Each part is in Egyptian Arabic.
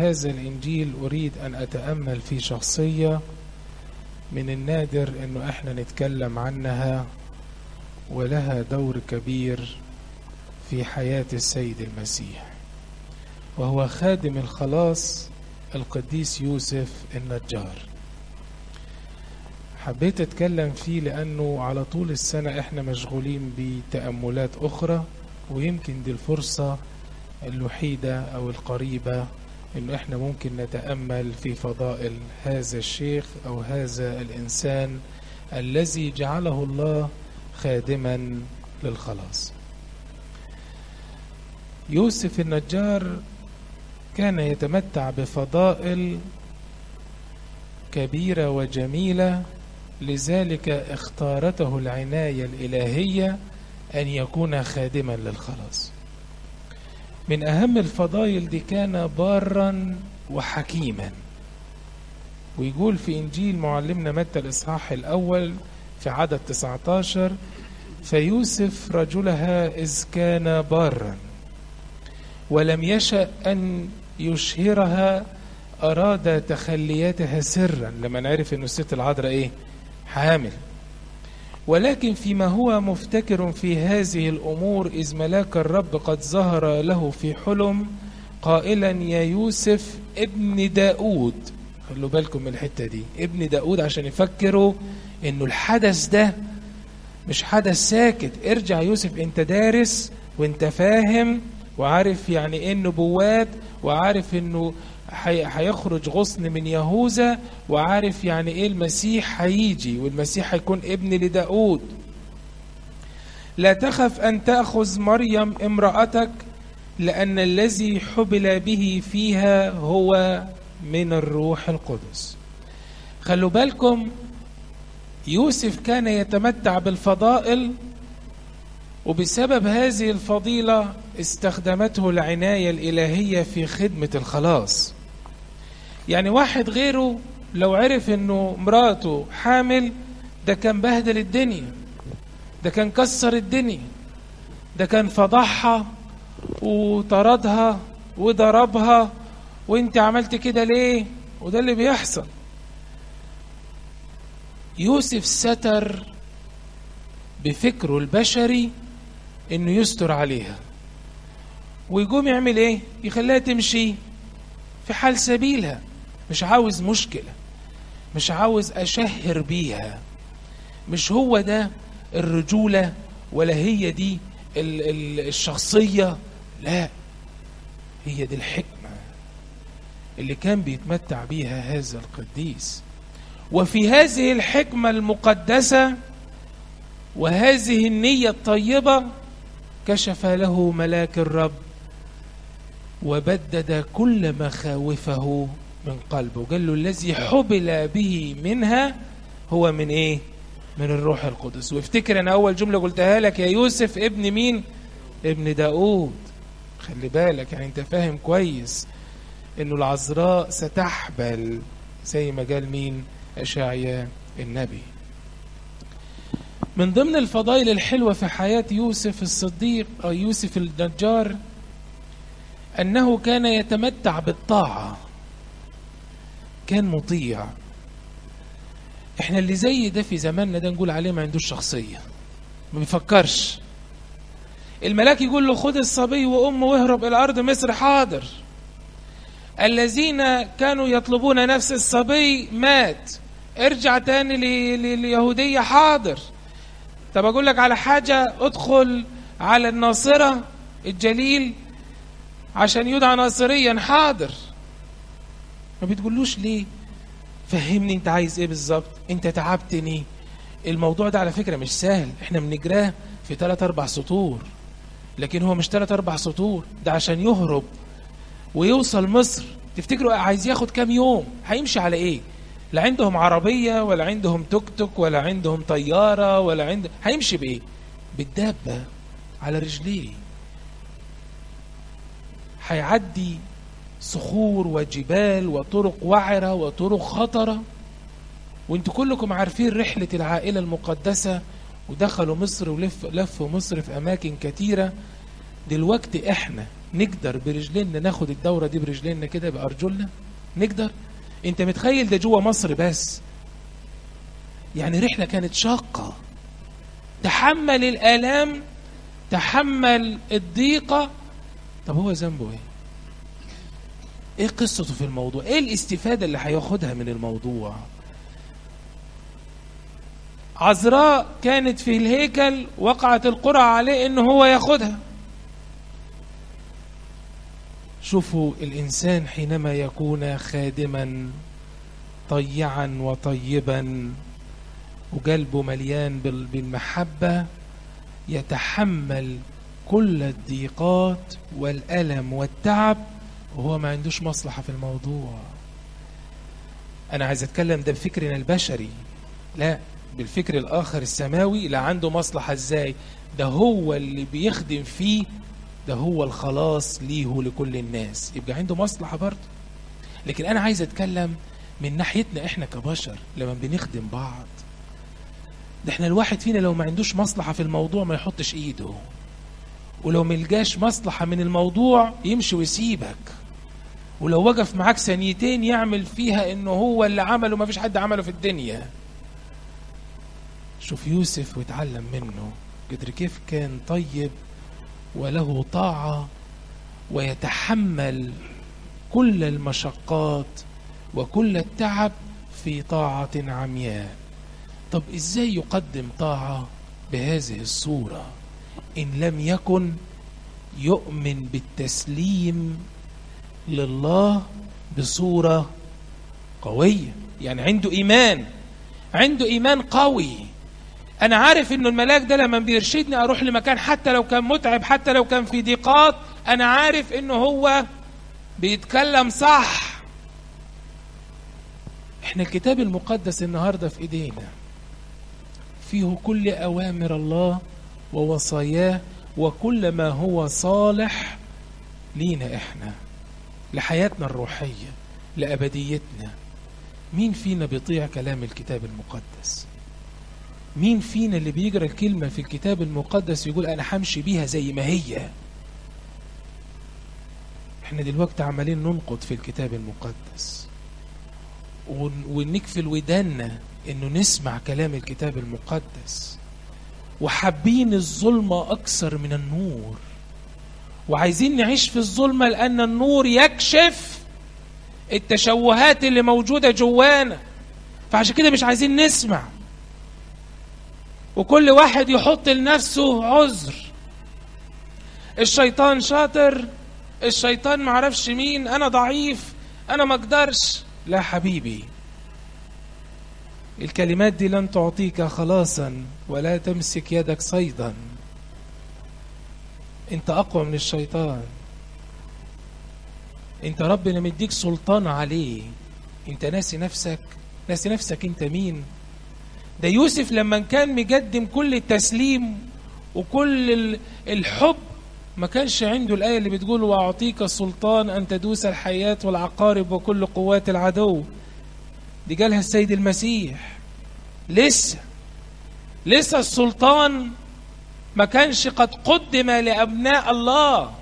هذا الإنجيل أريد أن أتأمل في شخصية من النادر أنه إحنا نتكلم عنها ولها دور كبير في حياة السيد المسيح وهو خادم الخلاص القديس يوسف النجار حبيت اتكلم فيه لانه على طول السنة احنا مشغولين بتأملات اخرى ويمكن دي الفرصة الوحيدة او القريبة انه احنا ممكن نتأمل في فضائل هذا الشيخ او هذا الانسان الذي جعله الله خادما للخلاص يوسف النجار كان يتمتع بفضائل كبيرة وجميلة لذلك اختارته العناية الإلهية أن يكون خادما للخلاص من أهم الفضائل دي كان بارا وحكيما ويقول في إنجيل معلمنا متى الإصحاح الأول في عدد 19 فيوسف رجلها إذ كان بارا ولم يشأ أن يشهرها أراد تخلياتها سرا لما نعرف أن الست العذراء إيه حامل ولكن فيما هو مفتكر في هذه الأمور إذ ملاك الرب قد ظهر له في حلم قائلا يا يوسف ابن داود خلوا بالكم من الحتة دي ابن داود عشان يفكروا انه الحدث ده مش حدث ساكت ارجع يوسف انت دارس وانت فاهم وعارف يعني ايه النبوات وعارف انه هيخرج غصن من يهوذا وعارف يعني ايه المسيح هيجي والمسيح هيكون ابن لداود لا تخف ان تاخذ مريم امراتك لان الذي حبل به فيها هو من الروح القدس خلوا بالكم يوسف كان يتمتع بالفضائل وبسبب هذه الفضيلة استخدمته العناية الإلهية في خدمة الخلاص يعني واحد غيره لو عرف انه مراته حامل ده كان بهدل الدنيا ده كان كسر الدنيا ده كان فضحها وطردها وضربها وانت عملت كده ليه وده اللي بيحصل يوسف ستر بفكره البشري انه يستر عليها ويقوم يعمل ايه يخليها تمشي في حال سبيلها مش عاوز مشكلة مش عاوز أشهر بيها مش هو ده الرجولة ولا هي دي ال ال الشخصية لا هي دي الحكمة اللي كان بيتمتع بيها هذا القديس وفي هذه الحكمة المقدسة وهذه النية الطيبة كشف له ملاك الرب وبدد كل مخاوفه من قلبه قال له الذي حبل به منها هو من ايه من الروح القدس وافتكر انا اول جملة قلتها لك يا يوسف ابن مين ابن داود خلي بالك يعني انت فاهم كويس انه العذراء ستحبل زي ما قال مين اشعيا النبي من ضمن الفضائل الحلوة في حياة يوسف الصديق أو يوسف النجار أنه كان يتمتع بالطاعة كان مطيع احنا اللي زي ده في زماننا ده نقول عليه ما عندوش شخصية ما بيفكرش الملاك يقول له خد الصبي وأمه واهرب إلى أرض مصر حاضر الذين كانوا يطلبون نفس الصبي مات ارجع تاني لليهودية حاضر طب أقول لك على حاجة ادخل على الناصرة الجليل عشان يدعى ناصريا حاضر ما بتقولوش ليه فهمني انت عايز ايه بالظبط انت تعبتني الموضوع ده على فكرة مش سهل احنا بنجراه في 3 4 سطور لكن هو مش 3 4 سطور ده عشان يهرب ويوصل مصر تفتكروا عايز ياخد كام يوم هيمشي على ايه لا عندهم عربية ولا عندهم توك توك ولا عندهم طيارة ولا عند هيمشي بايه بالدابة على رجليه هيعدي صخور وجبال وطرق وعرة وطرق خطرة وانتوا كلكم عارفين رحلة العائلة المقدسة ودخلوا مصر ولفوا مصر في أماكن كثيرة دلوقتي احنا نقدر برجلنا ناخد الدورة دي برجلنا كده بأرجلنا نقدر انت متخيل ده جوه مصر بس يعني رحلة كانت شاقة تحمل الآلام تحمل الضيقة طب هو ذنبه ايه ايه قصته في الموضوع ايه الاستفادة اللي هياخدها من الموضوع عذراء كانت في الهيكل وقعت القرعة عليه ان هو ياخدها شوفوا الإنسان حينما يكون خادما طيعا وطيبا وقلبه مليان بالمحبة يتحمل كل الضيقات والألم والتعب وهو ما عندوش مصلحة في الموضوع أنا عايز أتكلم ده بفكرنا البشري لا بالفكر الآخر السماوي لا عنده مصلحة إزاي ده هو اللي بيخدم فيه ده هو الخلاص ليه لكل الناس يبقى عنده مصلحة برضه لكن أنا عايز أتكلم من ناحيتنا إحنا كبشر لما بنخدم بعض ده إحنا الواحد فينا لو ما عندوش مصلحة في الموضوع ما يحطش إيده ولو ملجاش مصلحة من الموضوع يمشي ويسيبك ولو وقف معاك ثانيتين يعمل فيها إنه هو اللي عمله ما فيش حد عمله في الدنيا شوف يوسف واتعلم منه قدر كيف كان طيب وله طاعة ويتحمل كل المشقات وكل التعب في طاعة عمياء طب ازاي يقدم طاعة بهذه الصورة إن لم يكن يؤمن بالتسليم لله بصورة قوية يعني عنده إيمان عنده إيمان قوي أنا عارف إنه الملاك ده لما بيرشدني أروح لمكان حتى لو كان متعب حتى لو كان في ضيقات أنا عارف إنه هو بيتكلم صح إحنا الكتاب المقدس النهاردة في إيدينا فيه كل أوامر الله ووصاياه وكل ما هو صالح لينا إحنا لحياتنا الروحية لأبديتنا مين فينا بيطيع كلام الكتاب المقدس مين فينا اللي بيقرا الكلمة في الكتاب المقدس يقول أنا همشي بيها زي ما هي احنا دلوقتي عمالين ننقد في الكتاب المقدس ونكفل ودانا انه نسمع كلام الكتاب المقدس وحابين الظلمة أكثر من النور وعايزين نعيش في الظلمة لأن النور يكشف التشوهات اللي موجودة جوانا فعشان كده مش عايزين نسمع وكل واحد يحط لنفسه عذر الشيطان شاطر الشيطان معرفش مين انا ضعيف انا ما اقدرش لا حبيبي الكلمات دي لن تعطيك خلاصا ولا تمسك يدك صيدا انت اقوى من الشيطان انت ربنا مديك سلطان عليه انت ناسي نفسك ناسي نفسك انت مين ده يوسف لما كان مقدم كل التسليم وكل الحب ما كانش عنده الآية اللي بتقول وأعطيك السلطان أن تدوس الحياة والعقارب وكل قوات العدو دي قالها السيد المسيح لسه لسه السلطان ما كانش قد قدم لأبناء الله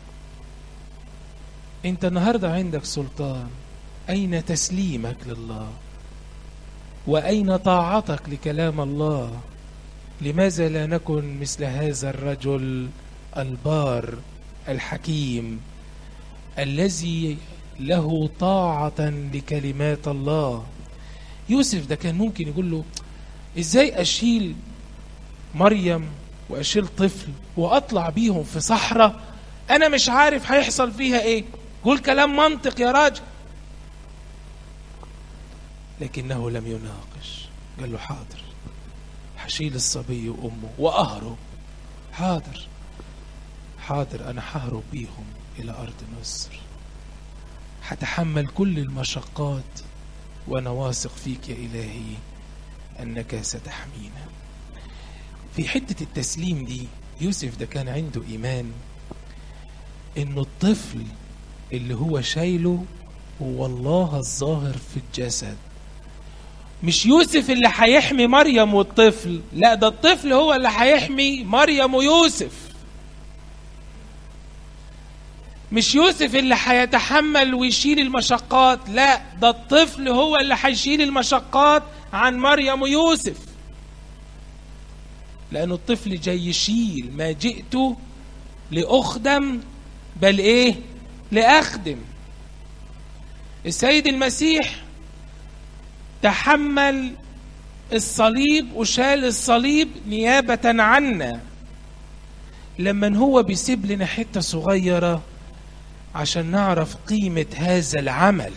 انت النهاردة عندك سلطان أين تسليمك لله وأين طاعتك لكلام الله لماذا لا نكن مثل هذا الرجل البار الحكيم الذي له طاعة لكلمات الله يوسف ده كان ممكن يقول له ازاي اشيل مريم واشيل طفل واطلع بيهم في صحراء انا مش عارف هيحصل فيها ايه قول كلام منطق يا راجل لكنه لم يناقش قال له حاضر هشيل الصبي وامه واهرب حاضر حاضر انا ههرب بيهم الى ارض مصر هتحمل كل المشقات وانا واثق فيك يا الهي انك ستحمينا في حته التسليم دي يوسف ده كان عنده ايمان انه الطفل اللي هو شايله هو الله الظاهر في الجسد مش يوسف اللي هيحمي مريم والطفل لا ده الطفل هو اللي هيحمي مريم ويوسف مش يوسف اللي هيتحمل ويشيل المشقات لا ده الطفل هو اللي هيشيل المشقات عن مريم ويوسف لأنه الطفل جاي يشيل ما جئت لأخدم بل إيه لأخدم السيد المسيح تحمل الصليب وشال الصليب نيابة عنا لما هو بيسيب لنا حتة صغيرة عشان نعرف قيمة هذا العمل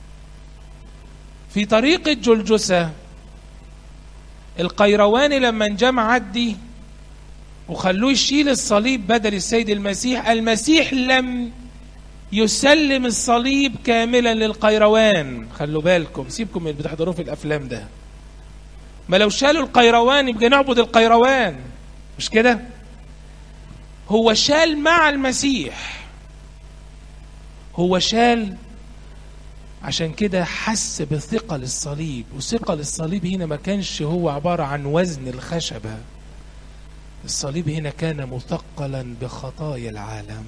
في طريق الجلجسة القيرواني لما جه معدي وخلوه يشيل الصليب بدل السيد المسيح المسيح لم يسلم الصليب كاملا للقيروان خلوا بالكم سيبكم من اللي بتحضروه في الافلام ده ما لو شالوا القيروان يبقى نعبد القيروان مش كده هو شال مع المسيح هو شال عشان كده حس بثقل الصليب وثقل الصليب هنا ما كانش هو عبارة عن وزن الخشبة الصليب هنا كان مثقلا بخطايا العالم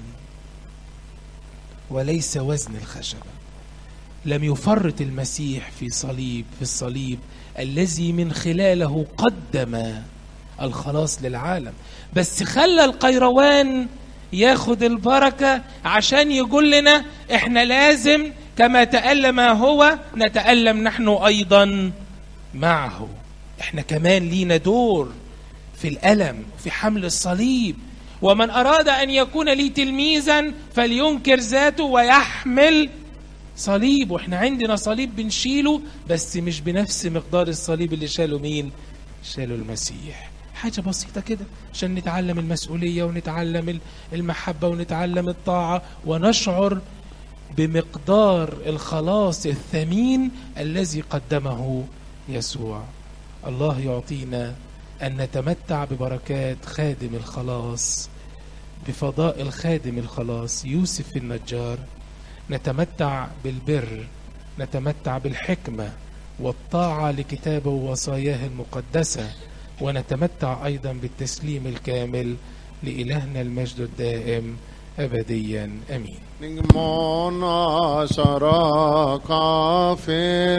وليس وزن الخشبة لم يفرط المسيح في صليب في الصليب الذي من خلاله قدم الخلاص للعالم بس خلى القيروان ياخد البركة عشان يقول لنا احنا لازم كما تألم هو نتألم نحن أيضا معه احنا كمان لينا دور في الألم في حمل الصليب ومن أراد أن يكون لي تلميذا فلينكر ذاته ويحمل صليب واحنا عندنا صليب بنشيله بس مش بنفس مقدار الصليب اللي شاله مين شاله المسيح حاجة بسيطة كده عشان نتعلم المسؤولية ونتعلم المحبة ونتعلم الطاعة ونشعر بمقدار الخلاص الثمين الذي قدمه يسوع الله يعطينا أن نتمتع ببركات خادم الخلاص بفضائل خادم الخلاص يوسف النجار نتمتع بالبر نتمتع بالحكمة والطاعة لكتابه ووصاياه المقدسة ونتمتع أيضا بالتسليم الكامل لإلهنا المجد الدائم أبديا أمين نجمنا شراق في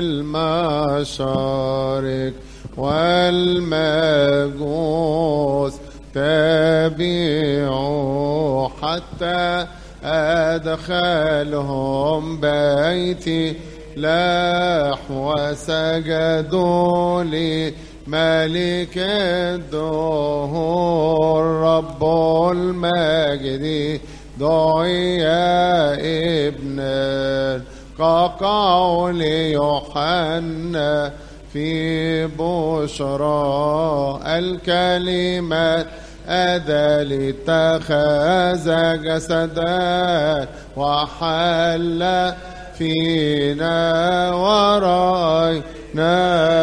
المشارق والمجوس تبعوا حتى أدخلهم بيتي لاح وسجدوا لي ملك الدهور رب المجد دعي ابن كقول يوحنا في بشرى الكلمات أدى لاتخذ جسدا وحل فينا ورأينا